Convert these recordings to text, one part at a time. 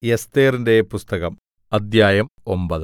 എസ്ഥേറിന്റെ പുസ്തകം അദ്ധ്യായം ഒമ്പത്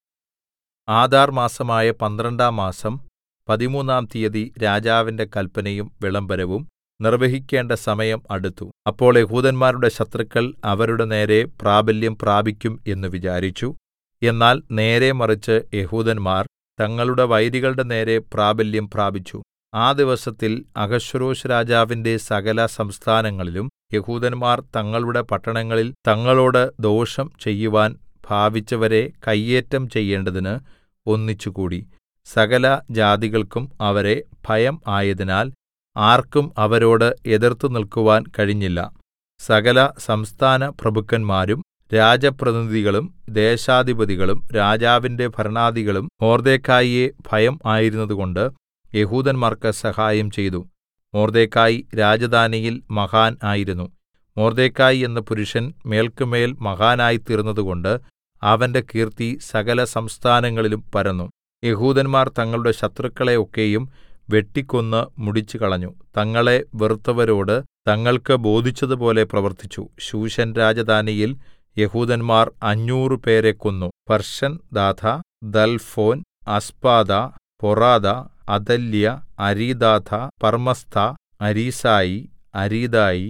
ആദാർ മാസമായ പന്ത്രണ്ടാം മാസം പതിമൂന്നാം തീയതി രാജാവിന്റെ കല്പനയും വിളംബരവും നിർവഹിക്കേണ്ട സമയം അടുത്തു അപ്പോൾ യെഹൂദന്മാരുടെ ശത്രുക്കൾ അവരുടെ നേരെ പ്രാബല്യം പ്രാപിക്കും എന്ന് വിചാരിച്ചു എന്നാൽ നേരെ മറിച്ച് യെഹൂദന്മാർ തങ്ങളുടെ വൈരികളുടെ നേരെ പ്രാബല്യം പ്രാപിച്ചു ആ ദിവസത്തിൽ അഹശ്വേരോശ് രാജാവിന്റെ സകല സംസ്ഥാനങ്ങളിലും യെഹൂദന്മാർ തങ്ങളുടെ പട്ടണങ്ങളിൽ തങ്ങളോട് ദോഷം ചെയ്യുവാൻ ഭാവിച്ചവരെ കയ്യേറ്റം ചെയ്യേണ്ടതിന് ഒന്നിച്ചുകൂടി സകല ജാതികൾക്കും അവരെ ഭയം ആയതിനാൽ ആർക്കും അവരോട് എതിർത്ത് നിൽക്കുവാൻ കഴിഞ്ഞില്ല സകല സംസ്ഥാന പ്രഭുക്കന്മാരും രാജപ്രതിനിധികളും ദേശാധിപതികളും രാജാവിന്റെ ഭരണാധികളും മൊർദെഖായിയെ ഭയം ആയിരുന്നതുകൊണ്ട് യെഹൂദന്മാർക്ക് സഹായം ചെയ്തു മൊർദെഖായി രാജധാനിയിൽ മഹാൻ ആയിരുന്നു മൊർദെഖായി എന്ന പുരുഷൻ മേല്ക്കുമേൽ മഹാനായിത്തീർന്നതുകൊണ്ട് അവന്റെ കീർത്തി സകല സംസ്ഥാനങ്ങളിലും പരന്നു യെഹൂദന്മാർ തങ്ങളുടെ ശത്രുക്കളെ ഒക്കെയും വെട്ടിക്കൊന്ന് മുടിച്ചുകളഞ്ഞു തങ്ങളെ വെറുത്തവരോട് തങ്ങൾക്ക് ബോധിച്ചതുപോലെ പ്രവർത്തിച്ചു ശൂശൻ രാജധാനിയിൽ യഹൂദന്മാർ അഞ്ഞൂറ് പേരെ കൊന്നു പർശൻ ദാഥ ദൽഫോൻ അസ്പാദ പൊറാദ അദല്യ അരീദാഥ പർമ്മസ്ഥ അരീസായി അരീദായി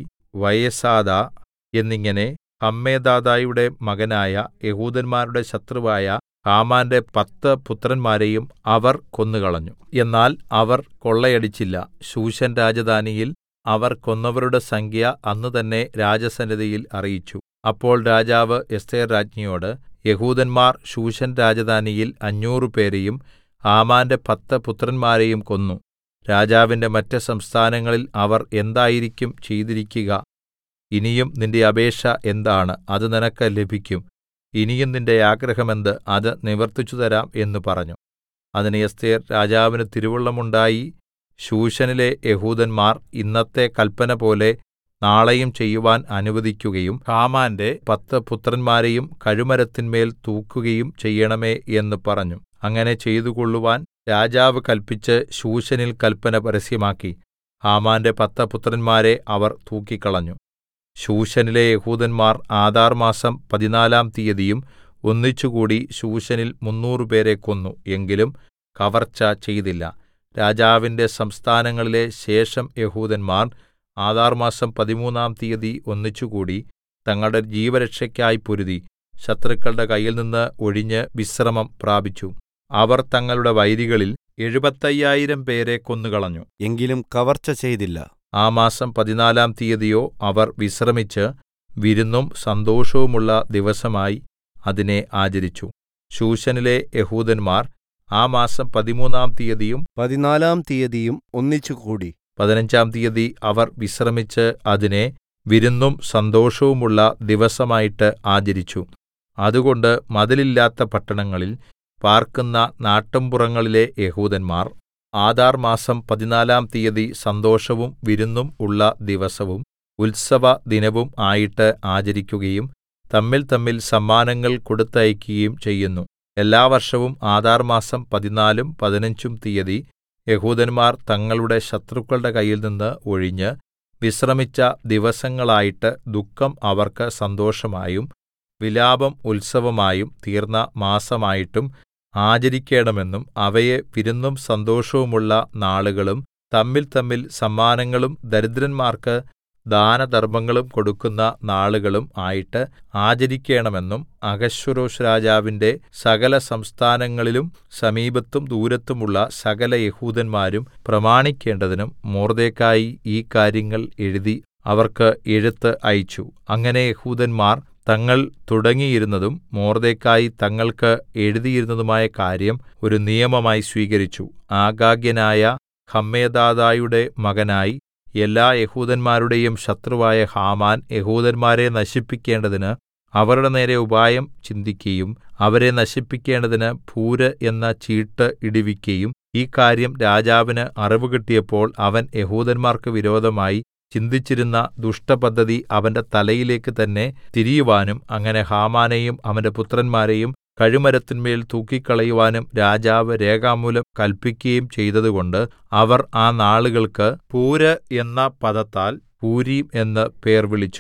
വയസാദ എന്നിങ്ങനെ ഹമ്മെദാഥയുടെ മകനായ യഹൂദന്മാരുടെ ശത്രുവായ ഹാമാന്റെ പത്ത് പുത്രന്മാരെയും അവർ കൊന്നുകളഞ്ഞു എന്നാൽ അവർ കൊള്ളയടിച്ചില്ല ശൂശൻ രാജധാനിയിൽ അവർ കൊന്നവരുടെ സംഖ്യ അന്ന് തന്നെ രാജസന്നിധിയിൽ അറിയിച്ചു അപ്പോൾ രാജാവ് എസ്ഥേർ രാജ്ഞിയോട് യഹൂദന്മാർ ശൂശൻ രാജധാനിയിൽ അഞ്ഞൂറ് പേരെയും ഹാമാന്റെ പത്ത് പുത്രന്മാരെയും കൊന്നു രാജാവിന്റെ മറ്റ് സംസ്ഥാനങ്ങളിൽ അവർ എന്തായിരിക്കും ചെയ്തിരിക്കുക ഇനിയും നിന്റെ അപേക്ഷ എന്താണ് അത് നിനക്ക് ലഭിക്കും ഇനിയും നിന്റെ ആഗ്രഹം എന്ത് അത് നിവർത്തിച്ചു തരാം എന്ന് പറഞ്ഞു അതിന് എസ്ഥേർ രാജാവിന് തിരുവുള്ളമുണ്ടായി ശൂശനിലെ യഹൂദന്മാർ ഇന്നത്തെ കല്പന പോലെ നാളെയും ചെയ്യുവാൻ അനുവദിക്കുകയും ഹാമാന്റെ പത്ത് പുത്രന്മാരെയും കഴുമരത്തിന്മേൽ തൂക്കുകയും ചെയ്യണമേ എന്ന് പറഞ്ഞു അങ്ങനെ ചെയ്തുകൊള്ളുവാൻ രാജാവ് കല്പിച്ച് ശൂശനിൽ കല്പന പരസ്യമാക്കി ഹാമാന്റെ പത്ത് പുത്രന്മാരെ അവർ തൂക്കിക്കളഞ്ഞു ശൂശനിലെ യഹൂദന്മാർ ആദാർ മാസം പതിനാലാം തീയതിയും ഒന്നിച്ചുകൂടി ശൂശനിൽ മുന്നൂറ് പേരെ കൊന്നു എങ്കിലും കവർച്ച ചെയ്തില്ല രാജാവിന്റെ സംസ്ഥാനങ്ങളിലെ ശേഷം യഹൂദന്മാർ ആദാർ മാസം പതിമൂന്നാം തീയതി ഒന്നിച്ചുകൂടി തങ്ങളുടെ ജീവരക്ഷയ്ക്കായി പൊരുതി ശത്രുക്കളുടെ കയ്യിൽനിന്ന് ഒഴിഞ്ഞ് വിശ്രമം പ്രാപിച്ചു അവർ തങ്ങളുടെ വൈരികളിൽ എഴുപത്തയ്യായിരം പേരെ കൊന്നുകളഞ്ഞു എങ്കിലും കവർച്ച ചെയ്തില്ല ആ മാസം പതിനാലാം തീയതിയോ അവർ വിശ്രമിച്ച് വിരുന്നും സന്തോഷവുമുള്ള ദിവസമായി അതിനെ ആചരിച്ചു ശൂശനിലെ യഹൂദന്മാർ ആ മാസം പതിമൂന്നാം തീയതിയും പതിനാലാം തീയതിയും ഒന്നിച്ചുകൂടി പതിനഞ്ചാം തീയതി അവർ വിശ്രമിച്ച് അതിനെ വിരുന്നും സന്തോഷവുമുള്ള ദിവസമായിട്ട് ആചരിച്ചു അതുകൊണ്ട് മതിലില്ലാത്ത പട്ടണങ്ങളിൽ പാർക്കുന്ന നാട്ടുംപുറങ്ങളിലെ യഹൂദന്മാർ ആദാർ മാസം പതിനാലാം തീയതി സന്തോഷവും വിരുന്നും ഉള്ള ദിവസവും ഉത്സവ ദിനവും ആയിട്ട് ആചരിക്കുകയും തമ്മിൽ തമ്മിൽ സമ്മാനങ്ങൾ കൊടുത്തയക്കുകയും ചെയ്യുന്നു എല്ലാ വർഷവും ആദാർ മാസം പതിനാലും പതിനഞ്ചും തീയതി യഹൂദന്മാർ തങ്ങളുടെ ശത്രുക്കളുടെ കയ്യിൽനിന്ന് ഒഴിഞ്ഞ് വിശ്രമിച്ച ദിവസങ്ങളായിട്ട് ദുഃഖം അവർക്ക് സന്തോഷമായും വിലാപം ഉത്സവമായും തീർന്ന മാസമായിട്ടും ആചരിക്കേണമെന്നും അവയെ വിരുന്നും സന്തോഷവുമുള്ള നാളുകളും തമ്മിൽ തമ്മിൽ സമ്മാനങ്ങളും ദരിദ്രന്മാർക്ക് ദാനധർമ്മങ്ങളും കൊടുക്കുന്ന നാളുകളും ആയിട്ട് ആചരിക്കേണമെന്നും അഹശ്വരോഷ് രാജാവിന്റെ സകല സംസ്ഥാനങ്ങളിലും സമീപത്തും ദൂരത്തുമുള്ള സകല യഹൂദന്മാരും പ്രമാണിക്കേണ്ടതിനും മൊർദെഖായി ഈ കാര്യങ്ങൾ എഴുതി അവർക്ക് എഴുത്ത് അയച്ചു അങ്ങനെ യഹൂദന്മാർ തങ്ങൾ തുടങ്ങിയിരുന്നതും മൊർദെഖായി തങ്ങൾക്ക് എഴുതിയിരുന്നതുമായ കാര്യം ഒരു നിയമമായി സ്വീകരിച്ചു ആഗാഗ്യനായ ഹമ്മെദാഥയുടെ മകനായി എല്ലാ യഹൂദന്മാരുടെയും ശത്രുവായ ഹാമാൻ യഹൂദന്മാരെ നശിപ്പിക്കേണ്ടതിന് അവരുടെ നേരെ ഉപായം ചിന്തിക്കയും അവരെ നശിപ്പിക്കേണ്ടതിന് പൂര് എന്ന ചീട്ട് ഇടുവിക്കയും ഈ കാര്യം രാജാവിന് അറിവ് കിട്ടിയപ്പോൾ അവൻ യഹൂദന്മാർക്ക് വിരോധമായി ചിന്തിച്ചിരുന്ന ദുഷ്ടപദ്ധതി അവന്റെ തലയിലേക്ക് തന്നെ തിരിയുവാനും അങ്ങനെ ഹാമാനെയും അവന്റെ പുത്രന്മാരെയും കഴുമരത്തിന്മേൽ തൂക്കിക്കളയുവാനും രാജാവ് രേഖാമൂലം കല്പിക്കുകയും ചെയ്തതുകൊണ്ട് അവർ ആ നാളുകൾക്ക് പൂര് എന്ന പദത്താൽ പൂരീം എന്ന് പേർ വിളിച്ചു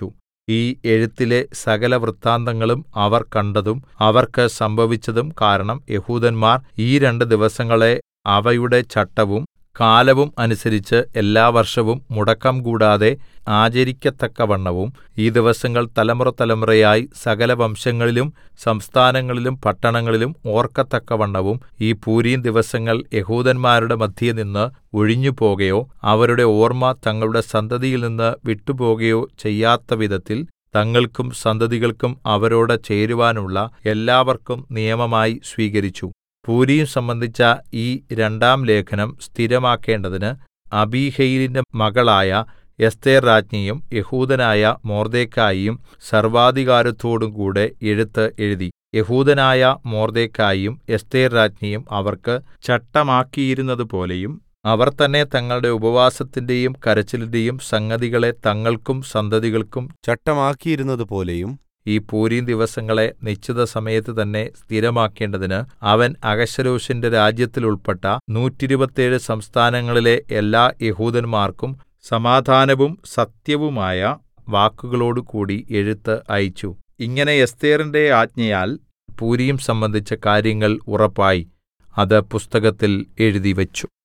ഈ എഴുത്തിലെ സകല വൃത്താന്തങ്ങളും അവർ കണ്ടതും അവർക്ക് സംഭവിച്ചതും കാരണം യെഹൂദന്മാർ ഈ രണ്ട് ദിവസങ്ങളെ അവയുടെ ചട്ടവും കാലവും അനുസരിച്ച് എല്ലാ വർഷവും മുടക്കം കൂടാതെ ആചരിക്കത്തക്കവണ്ണവും ഈ ദിവസങ്ങൾ തലമുറതലമുറയായി സകല വംശങ്ങളിലും സംസ്ഥാനങ്ങളിലും പട്ടണങ്ങളിലും ഓർക്കത്തക്കവണ്ണവും ഈ പൂരീം ദിവസങ്ങൾ യെഹൂദന്മാരുടെ മദ്ധ്യേനിന്ന് ഒഴിഞ്ഞുപോകയോ അവരുടെ ഓർമ്മ തങ്ങളുടെ സന്തതിയിൽനിന്ന് വിട്ടുപോകയോ ചെയ്യാത്തവിധത്തിൽ തങ്ങൾക്കും സന്തതികൾക്കും അവരോട് ചേരുവാനുള്ള എല്ലാവർക്കും നിയമമായി സ്വീകരിച്ചു പൂരീം സംബന്ധിച്ച ഈ രണ്ടാം ലേഖനം സ്ഥിരമാക്കേണ്ടതിന് അബീഹയീലിന്റെ മകളായ എസ്ഥേർ രാജ്ഞിയും യെഹൂദനായ മൊർദെഖായിയും സർവ്വാധികാരത്തോടും കൂടെ എഴുത്ത് എഴുതി യെഹൂദനായ മൊർദെഖായിയും എസ്ഥേർ രാജ്ഞിയും അവർക്ക് ചട്ടമാക്കിയിരുന്നതുപോലെയും അവർ തന്നെ തങ്ങളുടെ ഉപവാസത്തിന്റെയും കരച്ചിലിന്റെയും സംഗതികളെ തങ്ങൾക്കും സന്തതികൾക്കും ചട്ടമാക്കിയിരുന്നതുപോലെയും ഈ പൂരീം ദിവസങ്ങളെ നിശ്ചിത സമയത്ത് തന്നെ സ്ഥിരമാക്കേണ്ടതിന് അവൻ അഹശ്വേരോശിന്റെ രാജ്യത്തിൽ ഉൾപ്പെട്ട നൂറ്റിരുപത്തേഴ് സംസ്ഥാനങ്ങളിലെ എല്ലാ യെഹൂദന്മാർക്കും സമാധാനവും സത്യവുമായ വാക്കുകളോടുകൂടി എഴുത്ത് അയച്ചു ഇങ്ങനെ എസ്ഥേറിന്റെ ആജ്ഞയാൽ പൂരീം സംബന്ധിച്ച കാര്യങ്ങൾ ഉറപ്പായി അത് പുസ്തകത്തിൽ എഴുതിവച്ചു